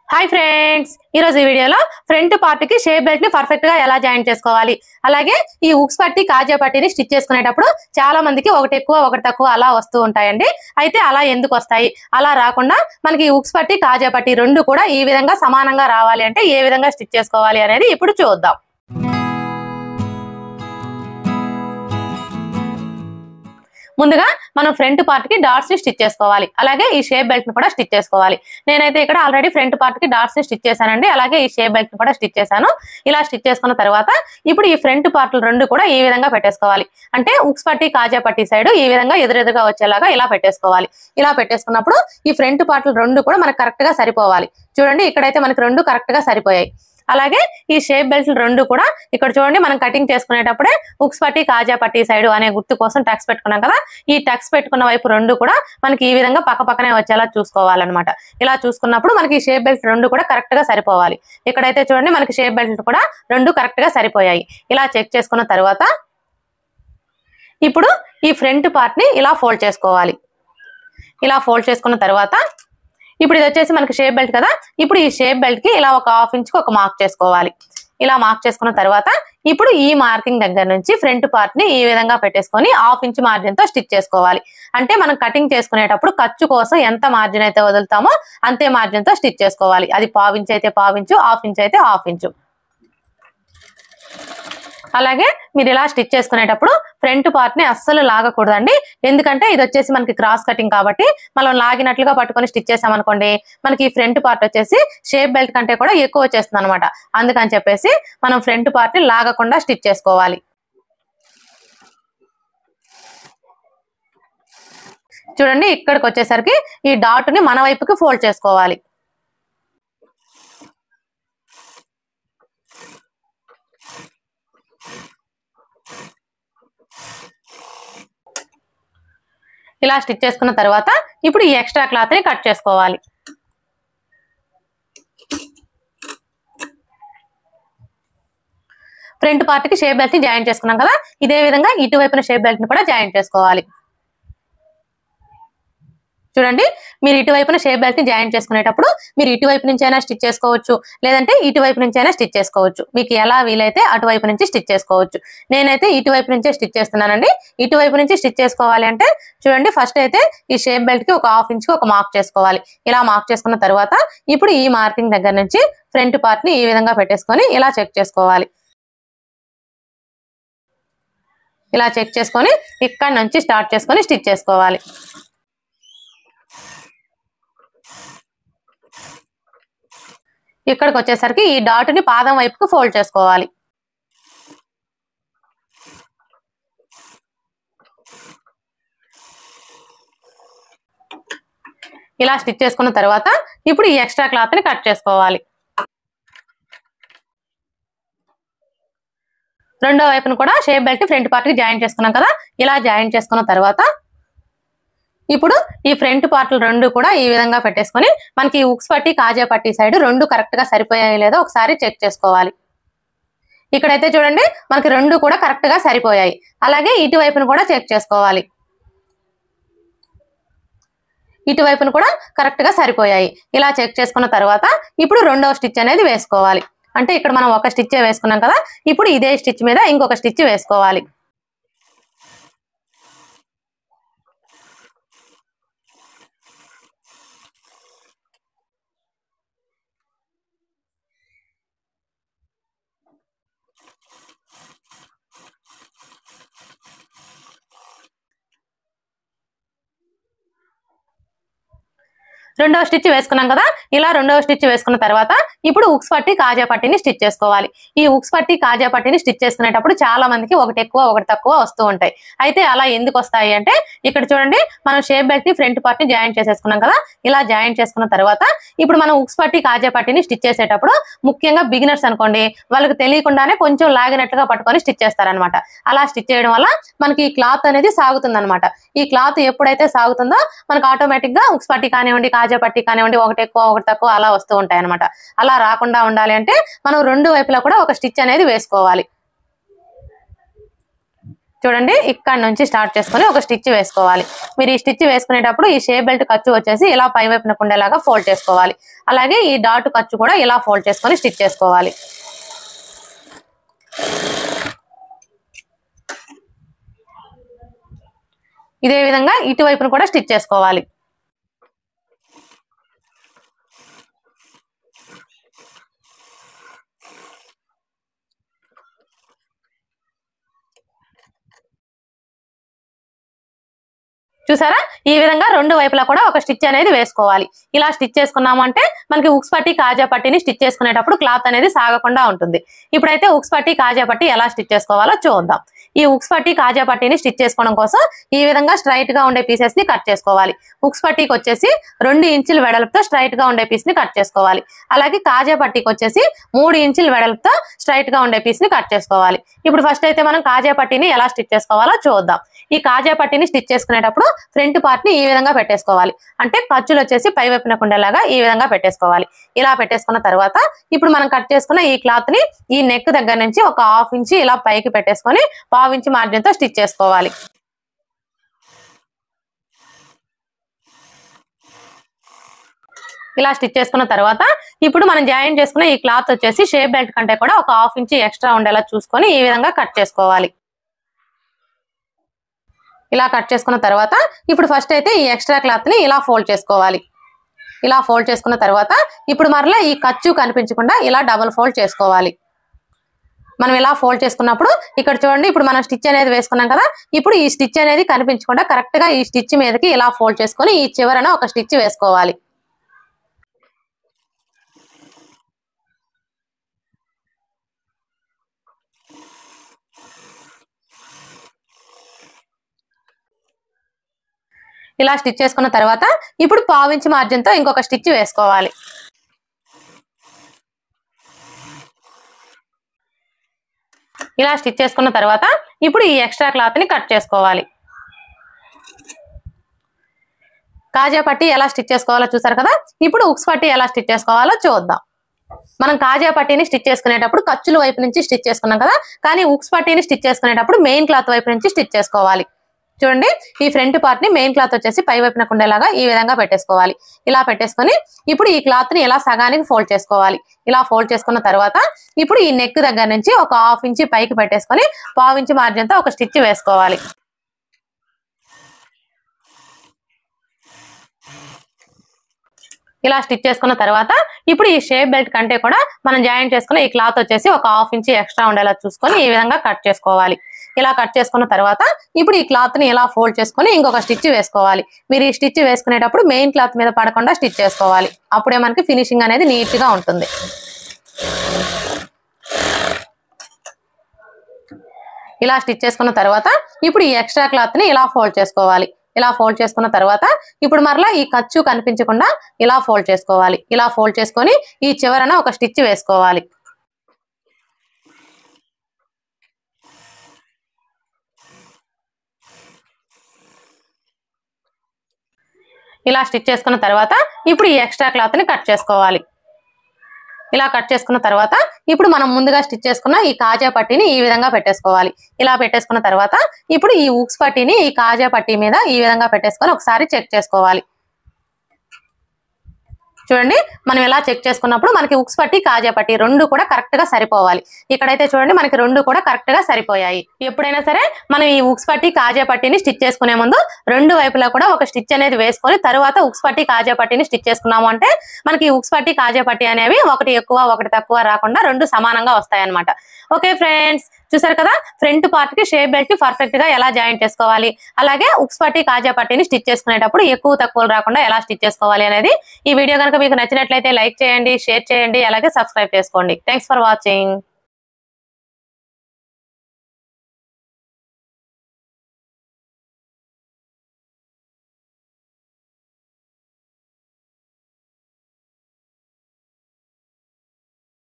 hi friends ఈ రోజు ఈ వీడియోలో ఫ్రంట్ పార్ట్ కి షేప్ బెల్ట్ ని పర్ఫెక్ట్ గా ఎలా జాయిన్ చేసుకోవాలి అలాగే ఈ ఉక్స్ పట్టి కాజా పట్టిని స్టిచ్ చేసుకునేటప్పుడు చాలా మందికి ఒకటి ఎక్కువ ఒకటి తక్కువ అలా వస్తూ ఉంటాయండి అయితే అలా ఎందుకు వస్తాయి అలా రాకుండా మనకి ఈ ఉక్స్ పట్టి కాజా పట్టి రెండు కూడా ఈ విధంగా సమానంగా రావాలి అంటే ఏ విధంగా స్టిచ్ చేసుకోవాలి అనేది ఇప్పుడు చూద్దాం ముందుగా మనం ఫ్రంట్ పార్ట్ కి డాట్స్ ని స్టిచ్ చేసుకోవాలి అలాగే ఈ షేప్ బెల్ట్ ని కూడా స్టిచ్ చేసుకోవాలి నేనైతే ఇక్కడ ఆల్రెడీ ఫ్రంట్ పార్ట్ కి డాట్స్ ని స్టిచ్ చేశానండి అలాగే ఈ షేప్ బెల్ట్ ని కూడా స్టిచ్ చేశాను ఇలా స్టిచ్ చేసుకున్న తర్వాత ఇప్పుడు ఈ ఫ్రంట్ పార్ట్లు రెండు కూడా ఈ విధంగా పెట్టేసుకోవాలి అంటే ఉక్స్ పట్టి కాజా పట్టి సైడ్ ఈ విధంగా ఎదురెదురుగా వచ్చేలాగా ఇలా పెట్టేసుకోవాలి ఇలా పెట్టేసుకున్నప్పుడు ఈ ఫ్రంట్ పార్ట్లు రెండు కూడా మనకు కరెక్ట్ గా సరిపోవాలి చూడండి ఇక్కడైతే మనకి రెండు కరెక్ట్ గా సరిపోయాయి అలాగే ఈ షేప్ బెల్ట్లు రెండు కూడా ఇక్కడ చూడండి మనం కటింగ్ చేసుకునేటప్పుడే ఉక్స్ పట్టి కాజా పట్టి సైడ్ అనే గుర్తు కోసం టక్స్ పెట్టుకున్నాం కదా ఈ టక్స్ పెట్టుకున్న వైపు రెండు కూడా మనకి ఈ విధంగా పక్క పక్కనే వచ్చేలా చూసుకోవాలన్నమాట ఇలా చూసుకున్నప్పుడు మనకి ఈ షేప్ బెల్ట్ రెండు కూడా కరెక్ట్ గా సరిపోవాలి ఇక్కడైతే చూడండి మనకి షేప్ బెల్ట్ కూడా రెండు కరెక్ట్ గా సరిపోయాయి ఇలా చెక్ చేసుకున్న తర్వాత ఇప్పుడు ఈ ఫ్రంట్ పార్ట్ ని ఇలా ఫోల్డ్ చేసుకోవాలి ఇలా ఫోల్డ్ చేసుకున్న తర్వాత ఇప్పుడు ఇది వచ్చేసి మనకి షేప్ బెల్ట్ కదా ఇప్పుడు ఈ షేప్ బెల్ట్ కి ఇలా ఒక హాఫ్ ఇంచ్ కి ఒక మార్క్ చేసుకోవాలి ఇలా మార్క్ చేసుకున్న తర్వాత ఇప్పుడు ఈ మార్కింగ్ దగ్గర నుంచి ఫ్రంట్ పార్ట్ ని ఈ విధంగా పెట్టేసుకొని హాఫ్ ఇంచ్ మార్జిన్ తో స్టిచ్ చేసుకోవాలి అంటే మనం కటింగ్ చేసుకునేటప్పుడు ఖర్చు కోసం ఎంత మార్జిన్ అయితే వదులుతామో అంతే మార్జిన్ తో స్టిచ్ చేసుకోవాలి అది పావించ్ అయితే పావించు హాఫ్ ఇంచ్ అయితే హాఫ్ ఇంచు అలాగే మీరు ఇలా స్టిచ్ చేసుకునేటప్పుడు ఫ్రంట్ పార్ట్ ని అస్సలు లాగకూడదండి ఎందుకంటే ఇది వచ్చేసి మనకి క్రాస్ కటింగ్ కాబట్టి మనం లాగినట్లుగా పట్టుకొని స్టిచ్ చేసామనుకోండి మనకి ఈ ఫ్రంట్ పార్ట్ వచ్చేసి షేప్ బెల్ట్ కంటే కూడా ఎక్కువ వచ్చేస్తుంది అనమాట అందుకని చెప్పేసి మనం ఫ్రంట్ పార్ట్ ని లాగకుండా స్టిచ్ చేసుకోవాలి చూడండి ఇక్కడికి వచ్చేసరికి ఈ డాట్ ని మన వైపుకి ఫోల్డ్ చేసుకోవాలి ఇలా స్టిచ్ చేసుకున్న తర్వాత ఇప్పుడు ఈ ఎక్స్ట్రా క్లాత్ ని కట్ చేసుకోవాలి ఫ్రంట్ పార్ట్ కి షేప్ బెల్ట్ ని జాయిన్ చేసుకున్నాం కదా ఇదే విధంగా ఇటువైపున షేప్ బెల్ట్ ని కూడా జాయిన్ చేసుకోవాలి చూడండి మీరు ఇటువైపున షేప్ బెల్ట్ ని జాయిన్ చేసుకునేటప్పుడు మీరు ఇటువైపు నుంచి అయినా స్టిచ్ చేసుకోవచ్చు లేదంటే ఇటువైపు నుంచి అయినా స్టిచ్ చేసుకోవచ్చు మీకు ఎలా వీలైతే అటువైపు నుంచి స్టిచ్ చేసుకోవచ్చు నేనైతే ఇటువైపు నుంచే స్టిచ్ చేస్తున్నానండి ఇటువైపు నుంచి స్టిచ్ చేసుకోవాలి అంటే చూడండి ఫస్ట్ అయితే ఈ షేప్ బెల్ట్ కి ఒక హాఫ్ ఇంచ్ కి ఒక మార్క్ చేసుకోవాలి ఇలా మార్క్ చేసుకున్న తర్వాత ఇప్పుడు ఈ మార్కింగ్ దగ్గర నుంచి ఫ్రంట్ పార్ట్ ని ఈ విధంగా పెట్టేసుకొని ఇలా చెక్ చేసుకోవాలి ఇలా చెక్ చేసుకొని ఇక్కడ నుంచి స్టార్ట్ చేసుకొని స్టిచ్ చేసుకోవాలి ఇక్కడికి వచ్చేసరికి ఈ డాట్ ని పాదం వైపుకు ఫోల్డ్ చేసుకోవాలి ఇలా స్టిచ్ చేసుకున్న తర్వాత ఇప్పుడు ఈ ఎక్స్ట్రా క్లాత్ ని కట్ చేసుకోవాలి రెండో వైపును కూడా షేప్ బెల్ట్ ఫ్రంట్ పార్ట్ కి జాయిన్ చేసుకున్నాం కదా ఇలా జాయిన్ చేసుకున్న తర్వాత ఇప్పుడు ఈ ఫ్రంట్ పార్ట్లు రెండు కూడా ఈ విధంగా పెట్టేసుకొని మనకి ఈ ఉక్స్ పట్టి కాజా పట్టి సైడ్ రెండు కరెక్ట్ గా సరిపోయాయి లేదో ఒకసారి చెక్ చేసుకోవాలి ఇక్కడైతే చూడండి మనకి రెండు కూడా కరెక్ట్ గా సరిపోయాయి అలాగే ఇటువైపును కూడా చెక్ చేసుకోవాలి ఇటువైపును కూడా కరెక్ట్ గా సరిపోయాయి ఇలా చెక్ చేసుకున్న తర్వాత ఇప్పుడు రెండవ స్టిచ్ అనేది వేసుకోవాలి అంటే ఇక్కడ మనం ఒక స్టిచ్ వేసుకున్నాం కదా ఇప్పుడు ఇదే స్టిచ్ మీద ఇంకొక స్టిచ్ వేసుకోవాలి రెండవ స్టిచ్ వేసుకున్నాం కదా ఇలా రెండవ స్టిచ్ వేసుకున్న తర్వాత ఇప్పుడు ఉక్స్ పట్టి కాజా పట్టిని స్టిచ్ చేసుకోవాలి ఈ ఉక్స్ పట్టి కాజా పట్టిని స్టిచ్ చేసుకునేటప్పుడు చాలా మందికి ఒకటి ఎక్కువ ఒకటి తక్కువ వస్తూ ఉంటాయి అయితే అలా ఎందుకు వస్తాయి అంటే ఇక్కడ చూడండి మనం షేప్ బెల్ట్ ని ఫ్రంట్ పార్ట్ ని జాయిన్ చేసేసుకున్నాం కదా ఇలా జాయిన్ చేసుకున్న తర్వాత ఇప్పుడు మనం ఉక్స్ పట్టి కాజా పట్టిని స్టిచ్ చేసేటప్పుడు ముఖ్యంగా బిగినర్స్ అనుకోండి వాళ్ళకి తెలియకుండానే కొంచెం లాగినట్లుగా పట్టుకొని స్టిచ్ చేస్తారనమాట అలా స్టిచ్ చేయడం వల్ల మనకి ఈ క్లాత్ అనేది సాగుతుంది ఈ క్లాత్ ఎప్పుడైతే సాగుతుందో మనకు ఆటోమేటిక్ గా ఉక్స్ పట్టి కానివ్వండి కాజా పట్టి కానివ్వండి ఒకటి ఎక్కువ ఒకటి తక్కువ అలా వస్తూ ఉంటాయి అనమాట అలా రాకుండా ఉండాలి అంటే మనం రెండు వైపులా కూడా ఒక స్టిచ్ అనేది వేసుకోవాలి చూడండి ఇక్కడ నుంచి స్టార్ట్ చేసుకొని ఒక స్టిచ్ వేసుకోవాలి మీరు ఈ స్టిచ్ వేసుకునేటప్పుడు ఈ షే బెల్ట్ ఖర్చు వచ్చేసి ఇలా పై వైపున ఉండేలాగా ఫోల్డ్ చేసుకోవాలి అలాగే ఈ డాట్ ఖర్చు కూడా ఇలా ఫోల్డ్ చేసుకొని స్టిచ్ చేసుకోవాలి ఇదే విధంగా ఇటువైపును కూడా స్టిచ్ చేసుకోవాలి చూసారా ఈ విధంగా రెండు వైపులా కూడా ఒక స్టిచ్ అనేది వేసుకోవాలి ఇలా స్టిచ్ చేసుకున్నాము అంటే మనకి ఉక్స్ పట్టి కాజా పట్టిని స్టిచ్ చేసుకునేటప్పుడు క్లాత్ అనేది సాగకుండా ఉంటుంది ఇప్పుడైతే ఉక్స్ పట్టి కాజా పట్టి ఎలా స్టిచ్ చేసుకోవాలో చూద్దాం ఈ ఉక్స్ పట్టి కాజా పట్టిని స్టిచ్ చేసుకోవడం కోసం ఈ విధంగా స్ట్రైట్ గా ఉండే పీసెస్ ని కట్ చేసుకోవాలి ఉక్స్ పట్టీకి వచ్చేసి రెండు ఇంచుల వెడల్పుతో స్ట్రైట్ గా ఉండే పీస్ ని కట్ చేసుకోవాలి అలాగే కాజా పట్టీకి వచ్చేసి మూడు ఇంచుల వెడల్పుతో స్ట్రైట్ గా ఉండే పీస్ ని కట్ చేసుకోవాలి ఇప్పుడు ఫస్ట్ అయితే మనం కాజా పట్టీని ఎలా స్టిచ్ చేసుకోవాలో చూద్దాం ఈ కాజా పట్టీని స్టిచ్ చేసుకునేటప్పుడు ఫ్రంట్ పార్ట్ ని ఈ విధంగా పెట్టేసుకోవాలి అంటే ఖర్చులు వచ్చేసి పై వైపున ఉండేలాగా ఈ విధంగా పెట్టేసుకోవాలి ఇలా పెట్టేసుకున్న తర్వాత ఇప్పుడు మనం కట్ చేసుకున్న ఈ క్లాత్ ని ఈ నెక్ దగ్గర నుంచి ఒక హాఫ్ ఇంచి ఇలా పైకి పెట్టేసుకొని పావు ఇంచి మార్జిన్ తో స్టిచ్ చేసుకోవాలి ఇలా స్టిచ్ చేసుకున్న తర్వాత ఇప్పుడు మనం జాయిన్ చేసుకున్న ఈ క్లాత్ వచ్చేసి షేప్ బెల్ట్ కంటే కూడా ఒక హాఫ్ ఇంచి ఎక్స్ట్రా ఉండేలా చూసుకొని ఈ విధంగా కట్ చేసుకోవాలి ఇలా కట్ చేసుకున్న తర్వాత ఇప్పుడు ఫస్ట్ అయితే ఈ ఎక్స్ట్రా క్లాత్ ని ఇలా ఫోల్డ్ చేసుకోవాలి ఇలా ఫోల్డ్ చేసుకున్న తర్వాత ఇప్పుడు మరలా ఈ ఖర్చు కనిపించకుండా ఇలా డబుల్ ఫోల్డ్ చేసుకోవాలి మనం ఇలా ఫోల్డ్ చేసుకున్నప్పుడు ఇక్కడ చూడండి ఇప్పుడు మనం స్టిచ్ అనేది వేసుకున్నాం కదా ఇప్పుడు ఈ స్టిచ్ అనేది కనిపించకుండా కరెక్ట్ గా ఈ స్టిచ్ మీదకి ఇలా ఫోల్డ్ చేసుకొని ఈ చివరన ఒక స్టిచ్ వేసుకోవాలి ఇలా స్టిచ్ చేసుకున్న తర్వాత ఇప్పుడు పావించి మార్జిన్ తో ఇంకొక స్టిచ్ వేసుకోవాలి ఇలా స్టిచ్ చేసుకున్న తర్వాత ఇప్పుడు ఈ ఎక్స్ట్రా క్లాత్ ని కట్ చేసుకోవాలి కాజా పట్టి ఎలా స్టిచ్ చేసుకోవాలో చూసారు కదా ఇప్పుడు ఉక్స్ పట్టి ఎలా స్టిచ్ చేసుకోవాలో చూద్దాం మనం కాజా పట్టీని స్టిచ్ చేసుకునేటప్పుడు ఖర్చుల వైపు నుంచి స్టిచ్ చేసుకున్నాం కదా కానీ ఉక్స్ పట్టీని స్టిచ్ చేసుకునేటప్పుడు మెయిన్ క్లాత్ వైపు నుంచి స్టిచ్ చేసుకోవాలి చూడండి ఈ ఫ్రంట్ పార్ట్ ని మెయిన్ క్లాత్ వచ్చేసి పై వైపున ఉండేలాగా ఈ విధంగా పెట్టేసుకోవాలి ఇలా పెట్టేసుకొని ఇప్పుడు ఈ క్లాత్ ని ఇలా సగానికి ఫోల్డ్ చేసుకోవాలి ఇలా ఫోల్డ్ చేసుకున్న తర్వాత ఇప్పుడు ఈ నెక్ దగ్గర నుంచి ఒక హాఫ్ ఇంచి పైకి పెట్టేసుకొని పావు ఇంచి మార్జిన్ తో ఒక స్టిచ్ వేసుకోవాలి ఇలా స్టిచ్ చేసుకున్న తర్వాత ఇప్పుడు ఈ షేప్ బెల్ట్ కంటే కూడా మనం జాయిన్ చేసుకున్న ఈ క్లాత్ వచ్చేసి ఒక హాఫ్ ఇంచి ఎక్స్ట్రా ఉండేలా చూసుకొని ఈ విధంగా కట్ చేసుకోవాలి ఇలా కట్ చేసుకున్న తర్వాత ఇప్పుడు ఈ క్లాత్ ని ఇలా ఫోల్డ్ చేసుకొని ఇంకొక స్టిచ్ వేసుకోవాలి మీరు ఈ స్టిచ్ వేసుకునేటప్పుడు మెయిన్ క్లాత్ మీద పడకుండా స్టిచ్ చేసుకోవాలి అప్పుడే మనకి ఫినిషింగ్ అనేది నీట్ గా ఉంటుంది ఇలా స్టిచ్ చేసుకున్న తర్వాత ఇప్పుడు ఈ ఎక్స్ట్రా క్లాత్ ని ఇలా ఫోల్డ్ చేసుకోవాలి ఇలా ఫోల్డ్ చేసుకున్న తర్వాత ఇప్పుడు మరలా ఈ ఖర్చు కనిపించకుండా ఇలా ఫోల్డ్ చేసుకోవాలి ఇలా ఫోల్డ్ చేసుకొని ఈ చివరన ఒక స్టిచ్ వేసుకోవాలి ఇలా స్టిచ్ చేసుకున్న తర్వాత ఇప్పుడు ఈ ఎక్స్ట్రా క్లాత్ ని కట్ చేసుకోవాలి ఇలా కట్ చేసుకున్న తర్వాత ఇప్పుడు మనం ముందుగా స్టిచ్ చేసుకున్న ఈ కాజా పట్టీని ఈ విధంగా పెట్టేసుకోవాలి ఇలా పెట్టేసుకున్న తర్వాత ఇప్పుడు ఈ ఉక్స్ పట్టీని ఈ కాజా పట్టీ మీద ఈ విధంగా పెట్టేసుకొని ఒకసారి చెక్ చేసుకోవాలి చూడండి మనం ఇలా చెక్ చేసుకున్నప్పుడు మనకి ఉక్స్ పట్టి కాజా పట్టి రెండు కూడా కరెక్ట్ గా సరిపోవాలి ఇక్కడైతే చూడండి మనకి రెండు కూడా కరెక్ట్ గా సరిపోయాయి ఎప్పుడైనా సరే మనం ఈ ఉక్స్ పట్టి కాజా పట్టిని స్టిచ్ చేసుకునే ముందు రెండు వైపులా కూడా ఒక స్టిచ్ అనేది వేసుకొని తర్వాత ఉక్స్ పట్టి కాజా పట్టిని స్టిచ్ చేసుకున్నాము అంటే మనకి ఈ ఉక్స్ పట్టి కాజా పట్టి అనేవి ఒకటి ఎక్కువ ఒకటి తక్కువ రాకుండా రెండు సమానంగా వస్తాయి అన్నమాట ఓకే ఫ్రెండ్స్ చూసారు కదా ఫ్రంట్ పార్ట్ కి షేప్ బెల్ట్ కి పర్ఫెక్ట్ గా ఎలా జాయింట్ చేసుకోవాలి అలాగే ఉక్స్ పట్టి కాజా పట్టిని స్టిచ్ చేసుకునేటప్పుడు ఎక్కువ తక్కువలు రాకుండా ఎలా స్టిచ్ చేసుకోవాలి అనేది ఈ వీడియో కనుక మీకు నచ్చినట్లయితే లైక్ చేయండి షేర్ చేయండి అలాగే సబ్స్క్రైబ్ చేసుకోండి థ్యాంక్స్ ఫర్ వాచింగ్